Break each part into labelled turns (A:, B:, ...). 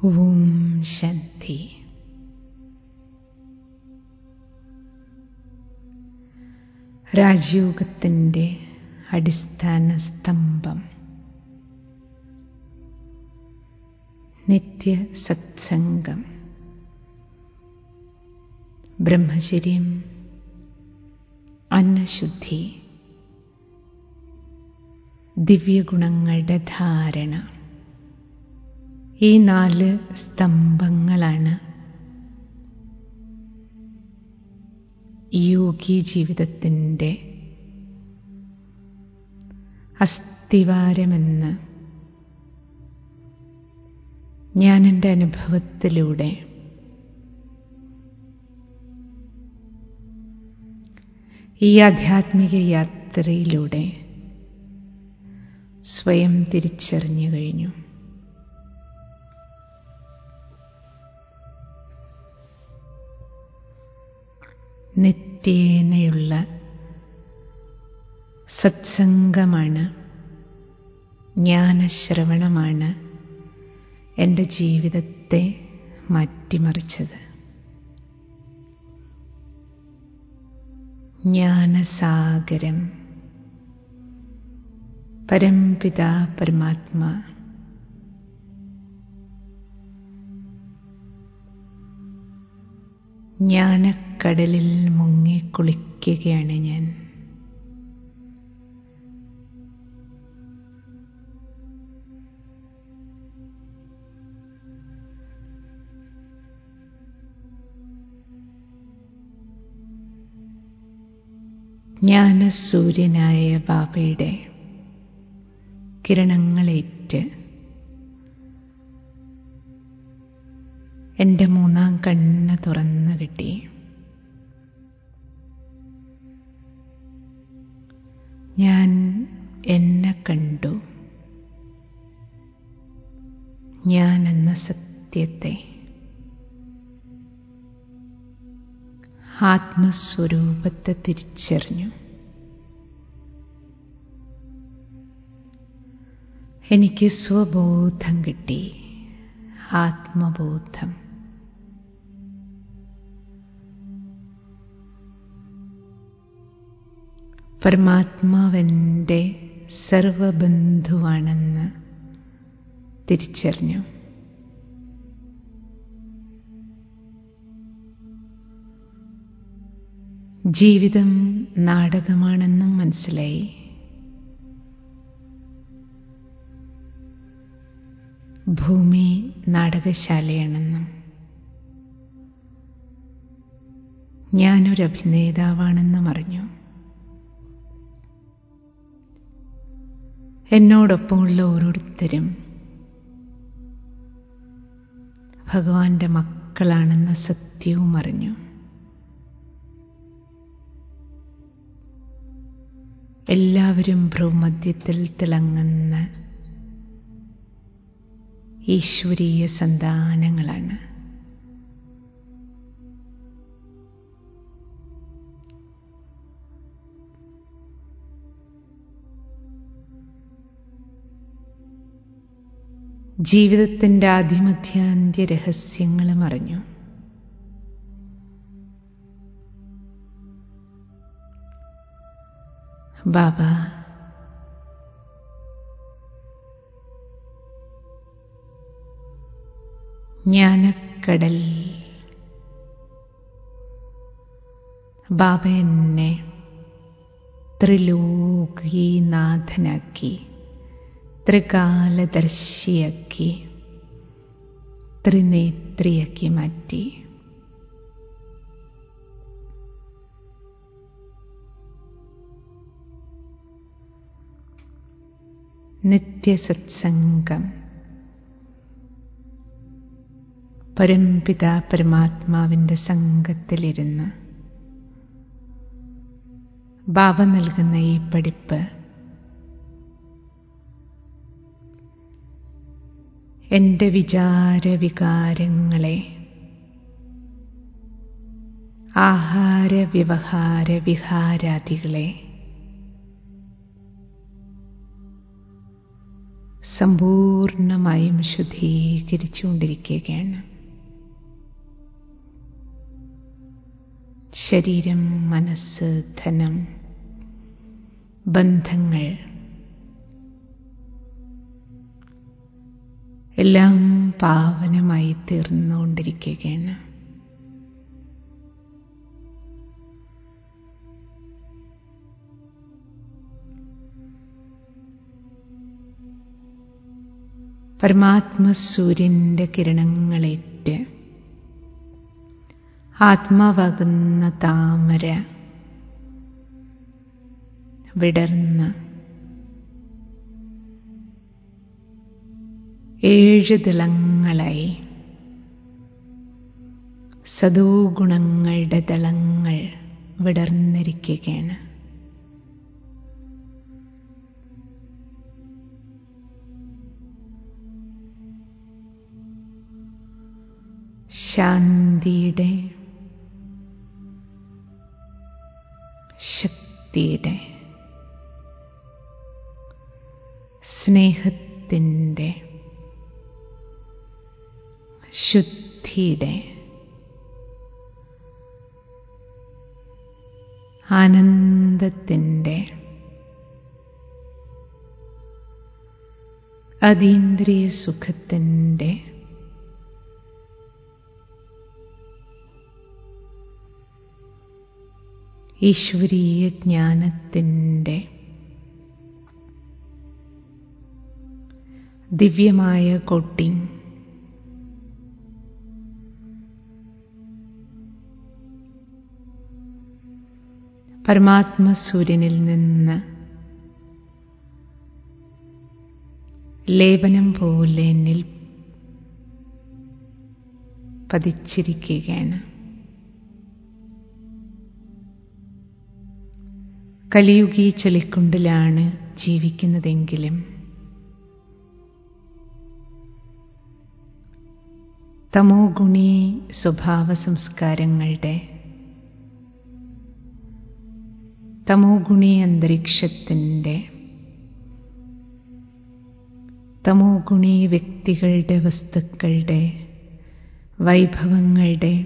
A: ഓം ശാന്തി രാജയോഗത്തിൻ്റെ അടിസ്ഥാന സ്തംഭം നിത്യ സത്സംഗം ബ്രഹ്മചര്യം അന്നശുദ്ധി ദിവ്യഗുണങ്ങളുടെ ധാരണ ഈ നാല് സ്തംഭങ്ങളാണ് യോഗി ജീവിതത്തിൻ്റെ അസ്ഥിവാരമെന്ന് ഞാൻ എൻ്റെ അനുഭവത്തിലൂടെ ഈ ആധ്യാത്മിക യാത്രയിലൂടെ സ്വയം തിരിച്ചറിഞ്ഞു കഴിഞ്ഞു നിത്യേനയുള്ള സത്സംഗമാണ് ജ്ഞാനശ്രവണമാണ് എൻ്റെ ജീവിതത്തെ മാറ്റിമറിച്ചത് ജ്ഞാനസാഗരം പരംപിത പരമാത്മാ ജ്ഞാനക്കടലിൽ മുങ്ങിക്കുളിക്കുകയാണ് ഞാൻ ജ്ഞാനസൂര്യനായ ബാബയുടെ കിരണങ്ങളേറ്റ് എൻ്റെ മൂന്നാം കണ്ണ് തുറന്നു കിട്ടി ഞാൻ എന്നെ കണ്ടു ഞാൻ എന്ന സത്യത്തെ ആത്മസ്വരൂപത്തെ തിരിച്ചറിഞ്ഞു എനിക്ക് സ്വബോധം കിട്ടി ആത്മബോധം പരമാത്മാവെൻ്റെ സർവബന്ധുവാണെന്ന് തിരിച്ചറിഞ്ഞു ജീവിതം നാടകമാണെന്നും മനസ്സിലായി ഭൂമി നാടകശാലയാണെന്നും ഞാനൊരു അഭിനേതാവാണെന്നും അറിഞ്ഞു എന്നോടൊപ്പമുള്ള ഓരോരുത്തരും ഭഗവാന്റെ മക്കളാണെന്ന സത്യവും അറിഞ്ഞു എല്ലാവരും ഭ്രൂമധ്യത്തിൽ തിളങ്ങുന്ന ഈശ്വരീയ സന്താനങ്ങളാണ് ജീവിതത്തിൻ്റെ ആദ്യമധ്യാന്ത്യ രഹസ്യങ്ങളും അറിഞ്ഞു ബാബ ജ്ഞാനക്കടൽ ബാബ എന്നെ ത്രിലോകീനാഥനാക്കി ത്രികാലദർശിയാക്കി ത്രിനേത്രിയാക്കി മാറ്റി നിത്യസത്സംഗം പരംപിത പരമാത്മാവിൻ്റെ സംഘത്തിലിരുന്ന് ബാബ നൽകുന്ന ഈ പഠിപ്പ് എൻ്റെ വിചാരവികാരങ്ങളെ ആഹാര വ്യവഹാര വിഹാരാദികളെ സമ്പൂർണമായും ശുദ്ധീകരിച്ചുകൊണ്ടിരിക്കുകയാണ് ശരീരം മനസ്സ് ധനം ബന്ധങ്ങൾ എല്ലാം പാവനമായി തീർന്നുകൊണ്ടിരിക്കുകയാണ് പരമാത്മസൂര്യന്റെ കിരണങ്ങളേറ്റ് ആത്മാവാകുന്ന താമര വിടർന്ന് ഏഴ് ദളങ്ങളായി സദോഗുണങ്ങളുടെ ദളങ്ങൾ വിടർന്നിരിക്കുകയാണ് ശാന്തിയുടെ ശക്തിയുടെ സ്നേഹത്തിൻ്റെ ശുദ്ധിയുടെ ആനന്ദത്തിൻ്റെ അതീന്ദ്രിയ സുഖത്തിൻ്റെ ഈശ്വരീയ ജ്ഞാനത്തിൻ്റെ ദിവ്യമായ കോട്ടിങ് പരമാത്മസൂര്യനിൽ നിന്ന് ലേപനം പോലെ എന്നിൽ പതിച്ചിരിക്കുകയാണ് കലിയുഗി ചെളിക്കുണ്ടിലാണ് ജീവിക്കുന്നതെങ്കിലും തമോ ഗുണി സ്വഭാവ സംസ്കാരങ്ങളുടെ തമോ ഗുണി അന്തരീക്ഷത്തിൻ്റെ തമോ ഗുണി വ്യക്തികളുടെ വസ്തുക്കളുടെ വൈഭവങ്ങളുടെ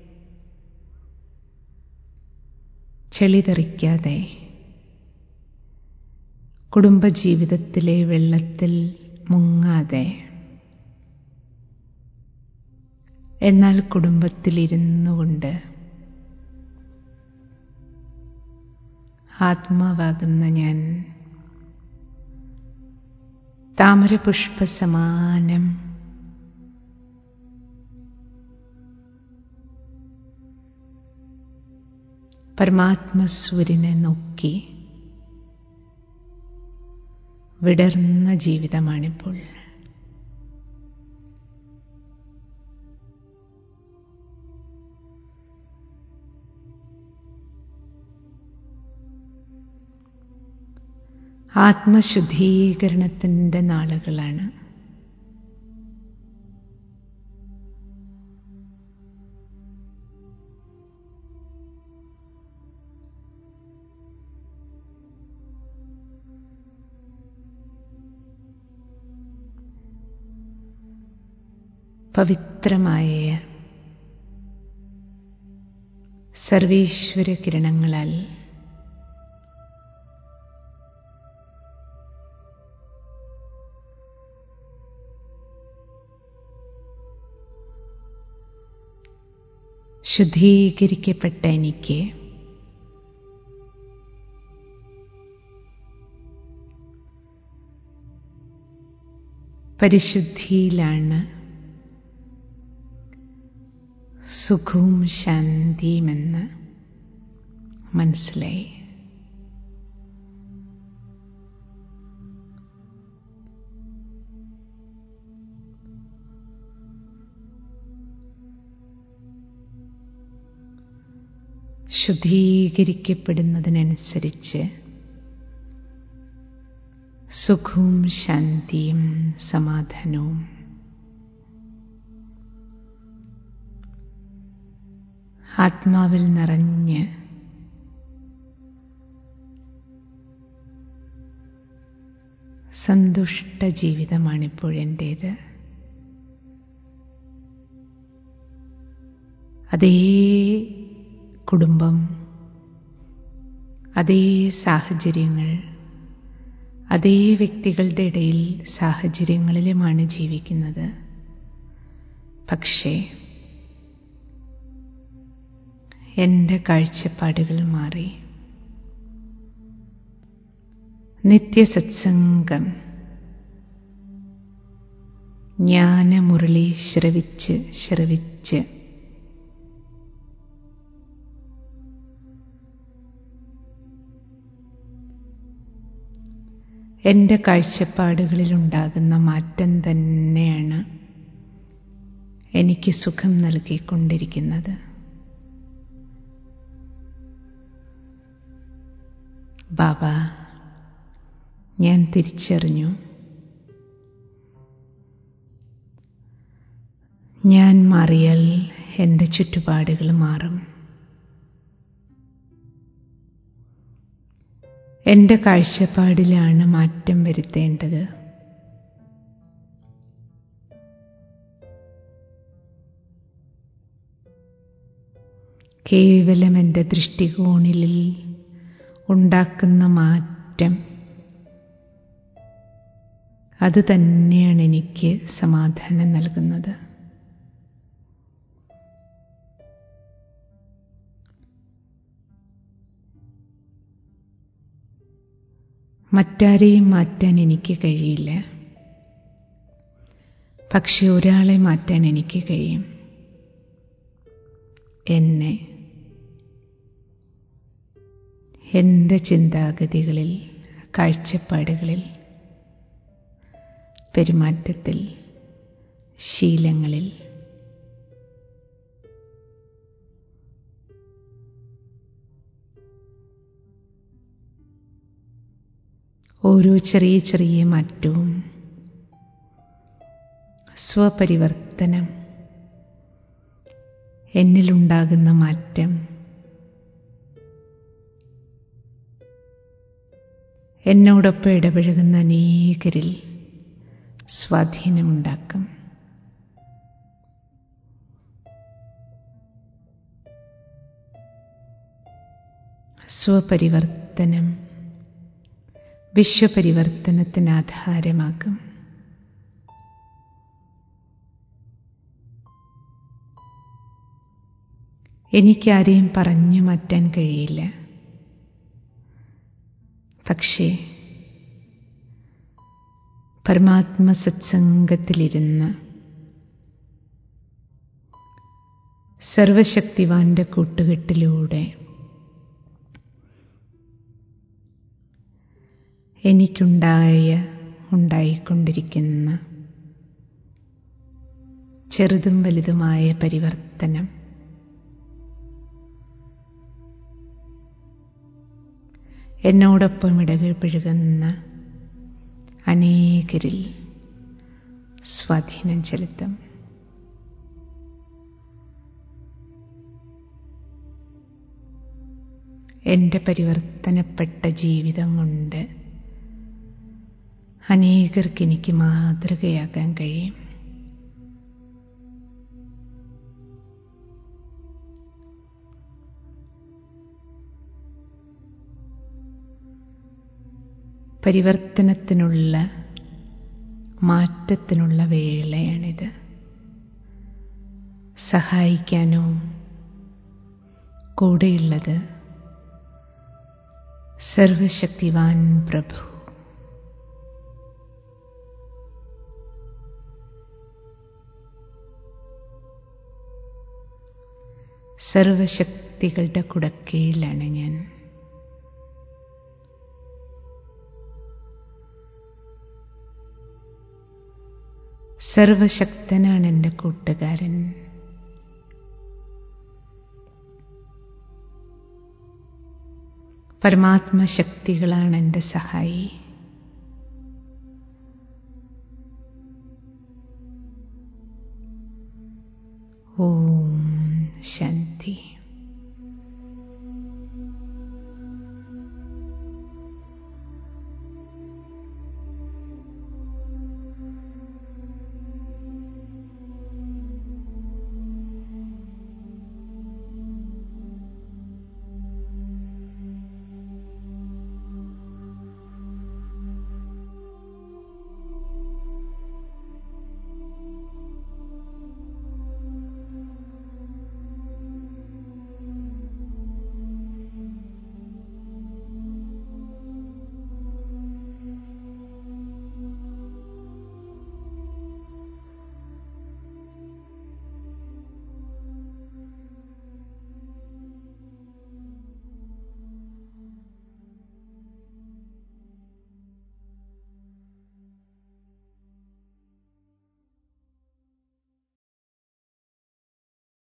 A: ചെളിതെറിക്കാതെ കുടുംബജീവിതത്തിലെ വെള്ളത്തിൽ മുങ്ങാതെ എന്നാൽ കുടുംബത്തിലിരുന്നു കൊണ്ട് ആത്മാവാകുന്ന ഞാൻ താമരപുഷ്പ സമാനം പരമാത്മസൂര്യനെ നോക്കി വിടർന്ന ജീവിതമാണിപ്പോൾ ആത്മശുദ്ധീകരണത്തിൻ്റെ നാളുകളാണ് പവിത്രമായ സർവീശ്വര കിരണങ്ങളാൽ ശുദ്ധീകരിക്കപ്പെട്ട എനിക്ക് പരിശുദ്ധിയിലാണ് സുഖവും ശാന്തിയുമെന്ന് മനസ്സിലായി ശുദ്ധീകരിക്കപ്പെടുന്നതിനനുസരിച്ച് സുഖവും ശാന്തിയും സമാധാനവും ആത്മാവിൽ നിറഞ്ഞ് സന്തുഷ്ട ജീവിതമാണിപ്പോഴെൻ്റേത് അതേ കുടുംബം അതേ സാഹചര്യങ്ങൾ അതേ വ്യക്തികളുടെ ഇടയിൽ സാഹചര്യങ്ങളിലുമാണ് ജീവിക്കുന്നത് പക്ഷേ എൻ്റെ കാഴ്ചപ്പാടുകൾ മാറി നിത്യസത്സംഗം ജ്ഞാനമുരളി ശ്രവിച്ച് ശ്രവിച്ച് എൻ്റെ കാഴ്ചപ്പാടുകളിലുണ്ടാകുന്ന മാറ്റം തന്നെയാണ് എനിക്ക് സുഖം നൽകിക്കൊണ്ടിരിക്കുന്നത് ബാബ ഞാൻ തിരിച്ചറിഞ്ഞു ഞാൻ മാറിയാൽ എൻ്റെ ചുറ്റുപാടുകൾ മാറും എൻ്റെ കാഴ്ചപ്പാടിലാണ് മാറ്റം വരുത്തേണ്ടത് കേവലം എൻ്റെ ദൃഷ്ടികോണിൽ ഉണ്ടാക്കുന്ന മാറ്റം അത് തന്നെയാണ് എനിക്ക് സമാധാനം നൽകുന്നത് മറ്റാരെയും മാറ്റാൻ എനിക്ക് കഴിയില്ല പക്ഷെ ഒരാളെ മാറ്റാൻ എനിക്ക് കഴിയും എന്നെ എൻ്റെ ചിന്താഗതികളിൽ കാഴ്ചപ്പാടുകളിൽ പെരുമാറ്റത്തിൽ ശീലങ്ങളിൽ ഓരോ ചെറിയ ചെറിയ മാറ്റവും സ്വപരിവർത്തനം എന്നിലുണ്ടാകുന്ന മാറ്റം എന്നോടൊപ്പം ഇടപഴകുന്ന അനേകരിൽ സ്വാധീനമുണ്ടാക്കും സ്വപരിവർത്തനം വിശ്വപരിവർത്തനത്തിന് ആധാരമാകും എനിക്കാരെയും പറഞ്ഞു മാറ്റാൻ കഴിയില്ല പക്ഷേ പരമാത്മ സത്സംഗത്തിലിരുന്ന് സർവശക്തിവാന്റെ കൂട്ടുകെട്ടിലൂടെ എനിക്കുണ്ടായ ഉണ്ടായിക്കൊണ്ടിരിക്കുന്ന ചെറുതും വലുതുമായ പരിവർത്തനം എന്നോടൊപ്പം ഇടപഴകുന്ന അനേകരിൽ സ്വാധീനം ചെലുത്തും എൻ്റെ പരിവർത്തനപ്പെട്ട ജീവിതം കൊണ്ട് അനേകർക്ക് എനിക്ക് മാതൃകയാക്കാൻ കഴിയും പരിവർത്തനത്തിനുള്ള മാറ്റത്തിനുള്ള വേളയാണിത് സഹായിക്കാനോ കൂടെയുള്ളത് സർവശക്തിവാൻ പ്രഭു സർവശക്തികളുടെ കുടക്കീഴിലാണ് ഞാൻ സർവശക്തനാണ് എൻ്റെ കൂട്ടുകാരൻ പരമാത്മശക്തികളാണ് എൻ്റെ സഹായി ഓം ശാന്തി